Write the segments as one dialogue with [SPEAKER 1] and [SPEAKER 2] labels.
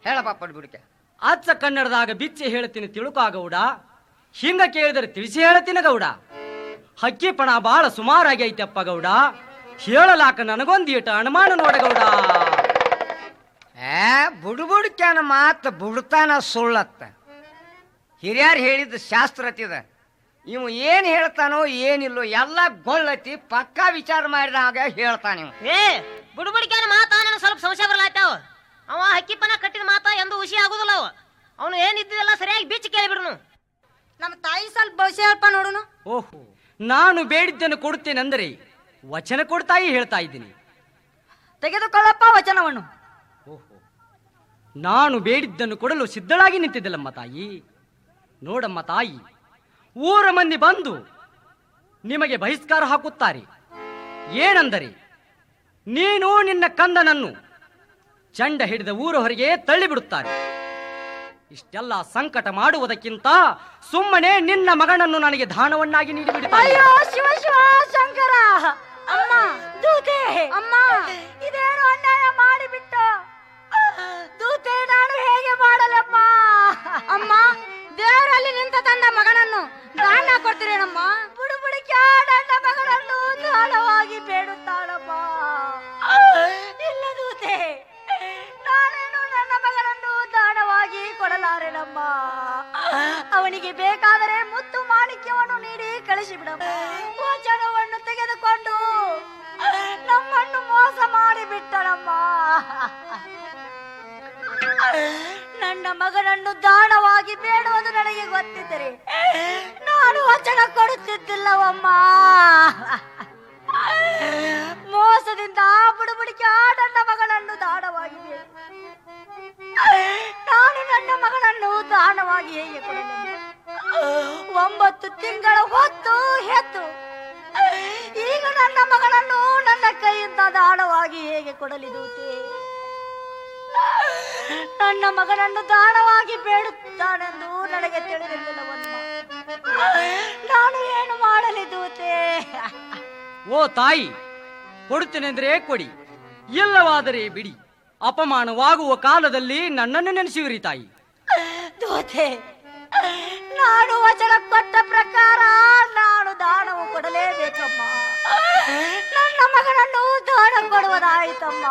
[SPEAKER 1] ಹೇಳಪ್ಪ ಪಡ್ಬಿಡ್ಕೆ
[SPEAKER 2] ಅಚ್ಚ ಕನ್ನಡದಾಗ ಬಿಚ್ಚಿ ಹೇಳ್ತೀನಿ ತಿಳುಕಾ ಗೌಡ ಹಿಂಗ ಕೇಳಿದರೆ ತಿಳಿಸಿ ಹೇಳ್ತೀನಿ ಗೌಡ ಹಕ್ಕಿಪಣ ಬಾಳ ಸುಮಾರಾಗಿ ಐತಪ್ಪ ಗೌಡ ಹೇಳಲಾಕ ನನಗೊಂದೀಟ ಅನುಮಾನ ನೋಡ ಗೌಡ
[SPEAKER 1] ಏ ಬುಡ್ಬುಡ್ಕ್ಯಾನ ಮಾತು ಬುಡ್ತಾನ ಸುಳ್ಳತ್ತ ಹಿರಿಯರು ಹೇಳಿದ ಶಾಸ್ತ್ರ ಅತಿದ ಇವು ಏನು ಹೇಳ್ತಾನೋ ಏನಿಲ್ಲೋ ಎಲ್ಲ ಗೊಳ್ಳತಿ ಪಕ್ಕಾ ವಿಚಾರ ಮಾಡಿದಾಗ ಹೇಳ್ತಾನ ಇವ
[SPEAKER 3] ಏ ಬುಡುಬುಡಿಕ್ಯಾನ ಮಾತಾ ನನಗೆ ಸ್ವಲ್ಪ ಸಂಶಯ ಬರ್ಲಾಯ್ತಾವ ಅವ ಹಕ್ಕಿಪನ ಕಟ್ಟಿದ ಮಾತಾ ಎಂದು ಹುಷಿ ಆಗುದಿಲ್ಲ ಅವ ಅವನು ಏನಿದ್ದಿಲ್ಲ ಸರಿಯಾಗಿ ಬಿಚ್ಚಿ ಕೇಳಿಬಿಡ್ನು
[SPEAKER 4] ನಮ್ಮ ತಾಯಿ ಸ್ವಲ್ಪ ಭವಿಷ್ಯ ಹೇಳ್ಪ ನೋಡುನು
[SPEAKER 2] ಓಹೋ ನಾನು ಬೇಡಿದ್ದನ್ನು ಕೊಡುತ್ತೇನೆಂದರೆ ವಚನ ಕೊಡ್ತಾಯಿ ಹೇಳ್ತಾ ಇದ್ದೀನಿ
[SPEAKER 4] ತೆಗೆದುಕೊಳ್ಳಪ್ಪ ವಚನವನ್ನು
[SPEAKER 2] ಓಹೋ ನಾನು ಬೇಡಿದ್ದನ್ನು ಕೊಡಲು ಸಿದ್ಧಳಾಗಿ ನಿಂತಿದ್ದಲ್ಲಮ್ಮ ತಾಯಿ ನೋಡಮ್ಮ ತಾಯಿ ಊರ ಮಂದಿ ಬಂದು ನಿಮಗೆ ಬಹಿಷ್ಕಾರ ಹಾಕುತ್ತಾರೆ ಏನೆಂದರೆ ನೀನು ನಿನ್ನ ಕಂದನನ್ನು ಚಂಡ ಹಿಡಿದ ಊರ ಹೊರಗೆ ತಳ್ಳಿಬಿಡುತ್ತಾರೆ ಇಷ್ಟೆಲ್ಲ ಸಂಕಟ ಮಾಡುವುದಕ್ಕಿಂತ ಸುಮ್ಮನೆ ನಿನ್ನ ಮಗನನ್ನು ನನಗೆ ದಾನವನ್ನಾಗಿ ನೀಡಿಬಿಡುತ್ತಾರೆ
[SPEAKER 4] ಅಯ್ಯೋ ಶಿವ ಶಿವ ಶಂಕರ ಅಮ್ಮ ದೂತೆ ಅಮ್ಮ ಇದೇನು ಅನ್ಯಾಯ ಮಾಡಿಬಿಟ್ಟು ದೂತೆ ನಾನು ಹೇಗೆ ಮಾಡಲಮ್ಮ ಅಮ್ಮ ದೇವರಲ್ಲಿ ನಿಂತ ತನ್ನ ಮಗನನ್ನು ದಾನ ಕೊಡ್ತೀರೇನಮ್ಮ ಬುಡು ಬುಡಿಕೆ ನನ್ನ ಮಗನನ್ನು ದಾನವಾಗಿ ಬೇಡುತ್ತಾಳಮ್ಮ ಇಲ್ಲ ದೂತೆ ನಾನೇನು ನನ್ನ ಮಗನನ್ನು ದಾನವಾಗಿ ಕೊಡಲಾರೆನಮ್ಮ ಅವನಿಗೆ ಬೇಕಾದರೆ ಮುತ್ತು ಮಾಣಿಕ್ಯವನ್ನು ನೀಡಿ ಕಳಿಸಿಬಿಡಮ್ಮ ವಚನವನ್ನು ತೆಗೆದುಕೊಂಡು ನಮ್ಮನ್ನು ಮೋಸ ಮಾಡಿಬಿಟ್ಟಳಮ್ಮ ನನ್ನ ಮಗನನ್ನು ದಾನವಾಗಿ ಬೇಡುವುದು ನನಗೆ ಗೊತ್ತಿದ್ದರೆ ನಾನು ವಚನ ಕೊಡುತ್ತಿದ್ದಿಲ್ಲವಮ್ಮ ಮೋಸದಿಂದ ಬುಡುಬುಡಿಕೆ ನನ್ನ ಮಗನನ್ನು ದಾನವಾಗಿ ಬೇಡು ನಾನು ನನ್ನ ಮಗನನ್ನು ದಾನವಾಗಿ ಹೇಗೆ ಕೊಡಲಿ ಒಂಬತ್ತು ತಿಂಗಳ ಹೊತ್ತು ಹೆತ್ತು ಈಗ ನನ್ನ ಮಗನನ್ನು ನನ್ನ ಕೈಯಿಂದ ದಾನವಾಗಿ ಹೇಗೆ ಕೊಡಲಿ ದೂತೆ ನನ್ನ ಮಗನನ್ನು ದಾನವಾಗಿ ಬೇಡುತ್ತಾನೆಂದು ನನಗೆ ತಿಳಿದಿಲ್ಲವಮ್ಮ ನಾನು ಏನು ಮಾಡಲಿ ದೂತೆ
[SPEAKER 2] ಓ ತಾಯಿ ಕೊಡುತ್ತೇನೆಂದ್ರೆ ಕೊಡಿ ಇಲ್ಲವಾದರೆ ಬಿಡಿ ಅಪಮಾನವಾಗುವ ಕಾಲದಲ್ಲಿ ನನ್ನನ್ನು ನೆನೆಸುವಿರಿ ತಾಯಿ
[SPEAKER 4] ದೂತೆ ನಾನು ವಚನ ಕೊಟ್ಟ ಪ್ರಕಾರ ನಾನು ದಾನವು ಕೊಡಲೇಬೇಕಮ್ಮ ನನ್ನ ಮಗನನ್ನು ದಾನ ಕೊಡುವುದಾಯ್ತಮ್ಮ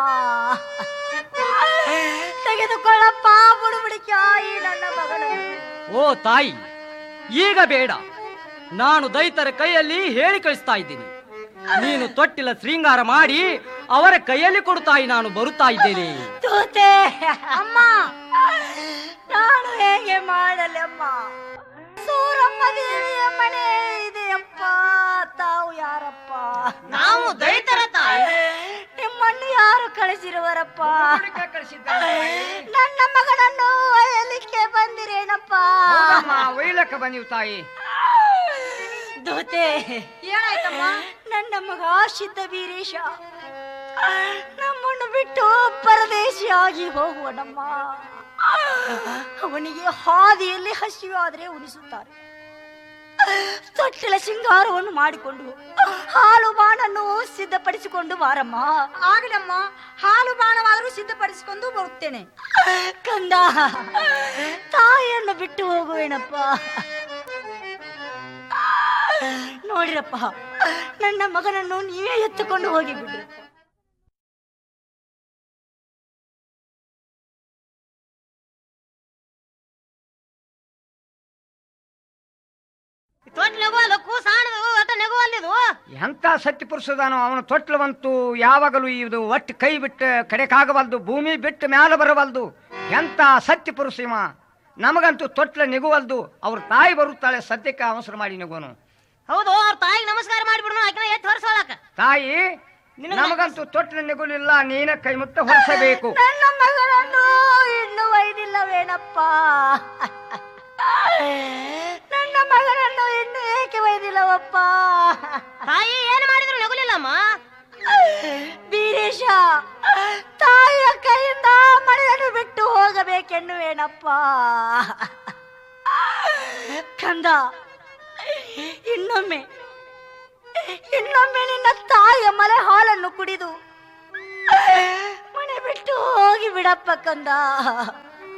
[SPEAKER 4] ತೆಗೆದುಕೊಳ್ಳಪ್ಪ ಬುಡುಬುಡಿಕಾಯಿ ನನ್ನ ಮಗನನ್ನು
[SPEAKER 2] ಓ ತಾಯಿ ಈಗ ಬೇಡ ನಾನು ದೈತರ ಕೈಯಲ್ಲಿ ಹೇಳಿ ಕಳಿಸ್ತಾ ಇದ್ದೀನಿ ನೀನು ತೊಟ್ಟಿಲ ಶೃಂಗಾರ ಮಾಡಿ ಅವರ ಕೈಯಲ್ಲಿ ಕೊಡುತ್ತಾಯಿ ನಾನು ಬರುತ್ತಾ ಇದ್ದೇನೆ
[SPEAKER 4] ದೂತೆ ಅಮ್ಮ ನಾನು ಹೇಗೆ ಮಾಡಲಿ ಅಮ್ಮ ಸೂರಮ್ಮ ದೇವಿಯ ಮನೆ ಇದೆಯಪ್ಪ ತಾವು ಯಾರಪ್ಪ
[SPEAKER 3] ನಾವು ದೈತರ ತಾಯಿ
[SPEAKER 4] ನಿಮ್ಮನ್ನು ಯಾರು ಕಳಿಸಿರುವರಪ್ಪ ನನ್ನ ಮಗನನ್ನು ಒಯ್ಯಲಿಕ್ಕೆ ಬಂದಿರೇನಪ್ಪ
[SPEAKER 1] ಒಯ್ಲಕ್ಕ ಬಂದಿವ್ ತಾಯಿ
[SPEAKER 4] ದೂತೆ ಏನಾಯ್ತಮ್ಮ ನನ್ನ ಮಗ ಸಿದ್ಧ ವೀರೇಶ ನಮ್ಮನ್ನು ಬಿಟ್ಟು ಪರದೇಶಿಯಾಗಿ ಹೋಗುವನಮ್ಮ ಅವನಿಗೆ ಹಾದಿಯಲ್ಲಿ ಹಸಿವಾದರೆ ಉಣಿಸುತ್ತಾರೆ ತೊಟ್ಟಿಲ ಶೃಂಗಾರವನ್ನು ಮಾಡಿಕೊಂಡು ಹಾಲು ಬಾಣನ್ನು ಸಿದ್ಧಪಡಿಸಿಕೊಂಡು ಬಾರಮ್ಮ ಆಗಲಮ್ಮ ಹಾಲು ಬಾಣವಾದರೂ ಸಿದ್ಧಪಡಿಸಿಕೊಂಡು ಬರುತ್ತೇನೆ ಕಂದ ತಾಯಿಯನ್ನು ಬಿಟ್ಟು ಹೋಗುವೇನಪ್ಪ ನೋಡಿರಪ್ಪ ನನ್ನ ಮಗನನ್ನು ನೀವೇ ಎತ್ತುಕೊಂಡು ಹೋಗಿ ಬಿಡ್ರಿ
[SPEAKER 3] ತೊಟ್ ನೆಗುವಲ್ಲ ಕೂಸಾಣದು ಒಟ್ಟ ನೆಗುವಲ್ಲಿದು
[SPEAKER 1] ಎಂತ ಸತ್ಯ ಪುರುಷದಾನೋ ಅವನ ತೊಟ್ಲು ಬಂತು ಯಾವಾಗಲೂ ಇದು ಒಟ್ಟು ಕೈ ಬಿಟ್ಟು ಕಡೆಕಾಗವಲ್ದು ಭೂಮಿ ಬಿಟ್ಟು ಮ್ಯಾಲ ಬರವಲ್ದು ಎಂತ ಸತ್ಯ ಪುರುಷ ಇವ ನಮಗಂತೂ ತೊಟ್ಲ ನಿಗುವಲ್ದು ಅವ್ರ ತಾಯಿ ಬರುತ್ತಾಳೆ ಸದ್ಯಕ್ಕೆ ಅವಸರ ಮಾಡಿ ನಿಗೋನು
[SPEAKER 3] ಹೌದು ಅವ್ರ ತಾಯಿಗೆ ನಮಸ್ಕಾರ ಮಾಡಿಬಿಡ್ನು ಆಕಿನ ಎತ್ತು ಹೊರಸೋಳಕ
[SPEAKER 1] ತಾಯಿ ನಮಗಂತೂ ತೊಟ್ಲ ನಿಗುಲಿಲ್ಲ ನೀನ ಕೈ ಮುಟ್ಟ ಹೊರಿಸಬೇಕು
[SPEAKER 4] ನನ್ನ ಮಗನನ್ನು ಇನ್ನು ಒಯ್ದಿಲ್ಲವೇನಪ್ಪ ನನ್ನ ಮಗನನ್ನು ಇನ್ನು ಏಕೆ ಒಯ್ದಿಲ್ಲವಪ್ಪ
[SPEAKER 3] ತಾಯಿ ಏನು ಮಾಡಿದ್ರು ನಗುಲಿಲ್ಲಮ್ಮ
[SPEAKER 4] ಬೀರೇಶ ತಾಯಿಯ ಕೈಯಿಂದ ಮನೆಯನ್ನು ಬಿಟ್ಟು ಹೋಗಬೇಕೆನ್ನುವೇನಪ್ಪ ಕಂದ ಇನ್ನೊಮ್ಮೆ ಇನ್ನೊಮ್ಮೆ ನಿನ್ನ ತಾಯಿಯ ಮಲೆ ಹಾಲನ್ನು ಕುಡಿದು ಮನೆ ಬಿಟ್ಟು ಹೋಗಿ ಬಿಡಪ್ಪ ಕಂದ